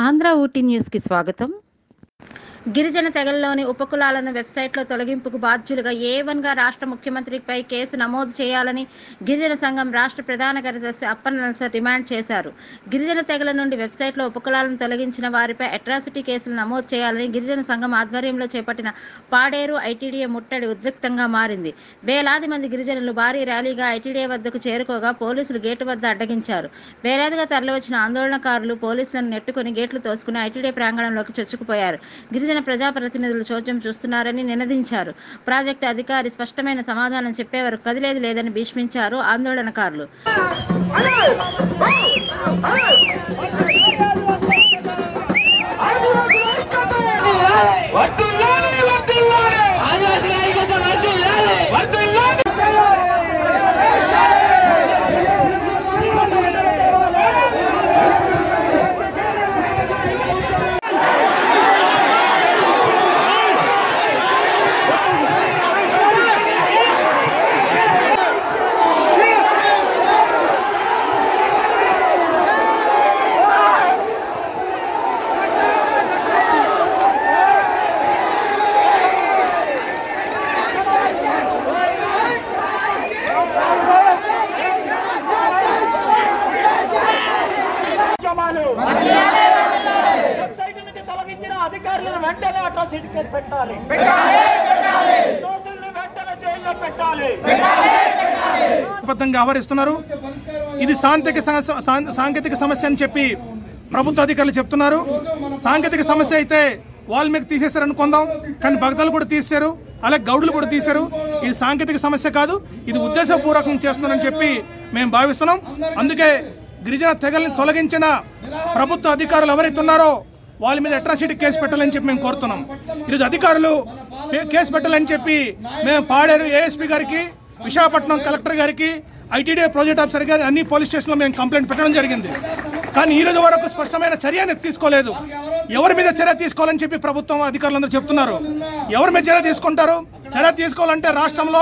ఆంధ్ర ఊటీ న్యూస్కి స్వాగతం గిరిజన తెగల్లోని ఉపకులాలను వెబ్సైట్లో తొలగింపుకు బాధ్యులుగా ఏ వన్గా రాష్ట్ర ముఖ్యమంత్రిపై కేసు నమోదు చేయాలని గిరిజన సంఘం రాష్ట్ర ప్రధాన కార్యదర్శి అప్పన్న నరస డిమాండ్ చేశారు గిరిజన తెగల నుండి వెబ్సైట్లో ఉపకులాలను తొలగించిన వారిపై అట్రాసిటీ కేసులు నమోదు చేయాలని గిరిజన సంఘం ఆధ్వర్యంలో చేపట్టిన పాడేరు ఐటీడీఏ ముట్టడి ఉద్రిక్తంగా మారింది వేలాది మంది గిరిజనులు భారీ ర్యాలీగా ఐటీడీఏ వద్దకు చేరుకోగా పోలీసులు గేటు వద్ద అడ్డగించారు వేలాదిగా తరలివచ్చిన ఆందోళనకారులు పోలీసులను నెట్టుకుని గేట్లు తోసుకుని ఐటీడీఏ ప్రాంగణంలోకి చొచ్చుకుపోయారు గిరిజన ప్రజాప్రతినిధులు చోద్యం చూస్తున్నారని నినదించారు ప్రాజెక్టు అధికారి స్పష్టమైన సమాధానం చెప్పే వరకు కదిలేది లేదని భీష్మించారు ఆందోళనకారులు వర్ధిల్లాలి వర్ధిల్లాలి ఆదివాసీ ఐక్యత వర్ధిల్లాలి వర్ధిల్లాలి ఉద్యమాలు వెబ్సైట్ నుంచి తొలగించిన అధికారులను వెంటనే అట్రాసిటీ కేసు పెట్టాలి దోషుల్ని వెంటనే జైల్లో పెట్టాలి బద్ధంగా వ్యవహరిస్తున్నారు ఇది సాంకేతిక సమస్య సాం- సాంకేతిక సమస్య అని చెప్పి ప్రభుత్వ అధికారులు చెప్తున్నారు సాంకేతిక సమస్య అయితే వాల్మీకి తీసేశారు అనుకుందాం కానీ భక్తులు కూడా తీశారు అలాగే గౌడులు కూడా తీశారు ఇది సాంకేతిక సమస్య కాదు ఇది ఉద్దేశపూర్వకం చేస్తున్నారని చెప్పి మేము భావిస్తున్నాం అందుకే గిరిజన తెగల్ని తొలగించిన ప్రభుత్వ అధికారులు ఎవరైతే ఉన్నారో వాళ్ళ మీద అట్రాసిటీ కేసు పెట్టాలని చెప్పి మేము కోరుతున్నాం ఈరోజు అధికారులు కే- కేసు పెట్టాలని చెప్పి మేము పాడేరు ఏఎస్పీ గారికి విశాఖపట్నం కలెక్టర్ గారికి ఐటీడీ ప్రాజెక్ట్ ఆఫీసర్ గారి అన్ని పోలీస్ స్టేషన్లో మేము కంప్లైంట్ పెట్టడం జరిగింది కానీ ఈ రోజు వరకు స్పష్టమైన చర్య అనేది తీసుకోలేదు ఎవరి మీద చర్య తీసుకోవాలని చెప్పి ప్రభుత్వం అధికారులందరూ చెప్తున్నారు ఎవరి మీద చర్య తీసుకుంటారు చర్య తీసుకోవాలంటే రాష్ట్రంలో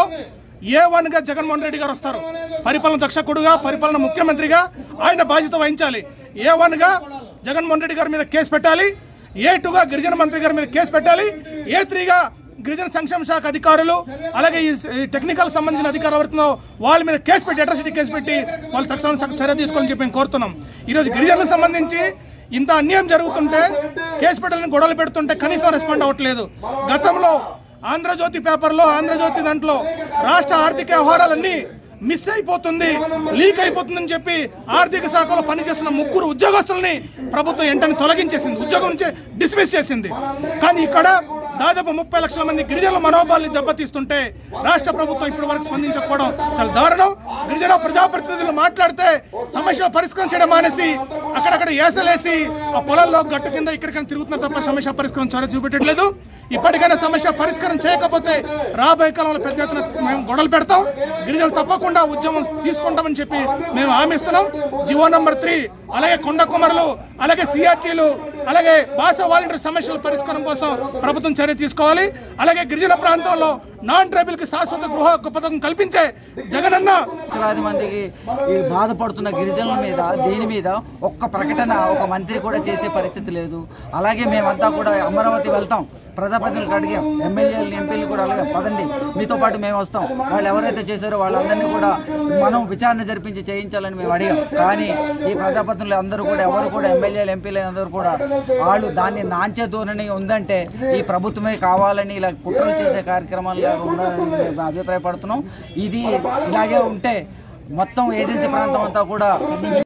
ఏ వన్ గా జగన్మోహన్ రెడ్డి గారు వస్తారు పరిపాలన దక్షకుడుగా పరిపాలన ముఖ్యమంత్రిగా ఆయన బాధ్యత వహించాలి ఏ వన్ గా జగన్మోహన్ రెడ్డి గారి మీద కేసు పెట్టాలి ఏ టూగా గిరిజన మంత్రి గారి మీద కేసు పెట్టాలి ఏ త్రీగా గిరిజన సంక్షేమ శాఖ అధికారులు అలాగే ఈ ఈ టెక్నికల్ సంబంధించిన అధికారులు ఎవరుతుందో వాళ్ళ మీద కేసు పెట్టి అట్రాసిటీ కేసు పెట్టి వాళ్ళు తక్షణం స- చర్య తీసుకోవాలని చెప్పి మేము కోరుతున్నాం ఈరోజు గిరిజనులకు సంబంధించి ఇంత అన్యాయం జరుగుతుంటే కేసు పెట్టాలని గొడవలు పెడుతుంటే కనీసం రెస్పాండ్ అవ్వట్లేదు గతంలో ఆంధ్రజ్యోతి పేపర్లో ఆంధ్రజ్యోతి దాంట్లో రాష్ట్ర ఆర్థిక వ్యవహారాలన్నీ మిస్ అయిపోతుంది లీక్ అయిపోతుందని చెప్పి ఆర్థిక శాఖలో పనిచేస్తున్న ముగ్గురు ఉద్యోగస్తుల్ని ప్రభుత్వం వెంటనే తొలగించేసింది ఉద్యోగం నుంచి డిస్మిస్ చేసింది కానీ ఇక్కడ దాదాపు ముప్పై లక్షల మంది గిరిజనుల మనోభావాల్ని దెబ్బతీస్తుంటే రాష్ట్ర ప్రభుత్వం ఇప్పటి వరకు స్పందించకపోవడం చాలా దారుణం గిరిజన ప్రజాప్రతినిధులు మాట్లాడితే సమస్యలు పరిష్కరించడం మానేసి అక్కడక్కడ ఏసలేసి ఆ పొలాల్లో గట్టు కింద ఇక్కడికైనా తిరుగుతున్నారు తప్ప సమస్య పరిష్కారం చొరవ చూపెట్టట్లేదు ఇప్పటికైనా సమస్య పరిష్కారం చేయకపోతే రాబోయే కాలంలో పెద్ద ఎత్తున మేము గొడవలు పెడతాం గిరిజనులు తప్పకుండా ఉద్యమం తీసుకుంటామని చెప్పి మేము హామీ ఇస్తున్నాం జివో నంబర్ త్రీ అలాగే కొండ కుమరులు అలాగే సిఆర్టీలు అలాగే భాష వాలంటీర్ సమస్యల పరిష్కారం కోసం ప్రభుత్వం చర్య తీసుకోవాలి అలాగే గిరిజన ప్రాంతంలో నాన్ ట్రైబల్ కి శాశ్వత గృహ హక్కు పథకం కల్పించే జగనన్న లక్షలాది మందికి ఈ బాధపడుతున్న గిరిజనుల మీద దీని మీద ఒక్క ప్రకటన ఒక మంత్రి కూడా చేసే పరిస్థితి లేదు అలాగే మేమంతా కూడా అమరావతి వెళ్తాం ప్రజాప్రతినిధులకు అడిగాం ఎమ్మెల్యేలు ఎంపీలు కూడా అలాగే పదండి మీతో పాటు మేము వస్తాం వాళ్ళు ఎవరైతే చేశారో వాళ్ళందరినీ కూడా మనం విచారణ జరిపించి చేయించాలని మేము అడిగాం కానీ ఈ ప్రజాప్రతినిధులు అందరూ కూడా ఎవరు కూడా ఎమ్మెల్యేలు ఎంపీలు అందరూ కూడా వాళ్ళు దాన్ని నాంచే ధోరణి ఉందంటే ఈ ప్రభుత్వమే కావాలని ఇలా కుట్రలు చేసే కార్యక్రమాలు ఉండాలని మేము అభిప్రాయపడుతున్నాం ఇది ఇలాగే ఉంటే మొత్తం ఏజెన్సీ ప్రాంతం అంతా కూడా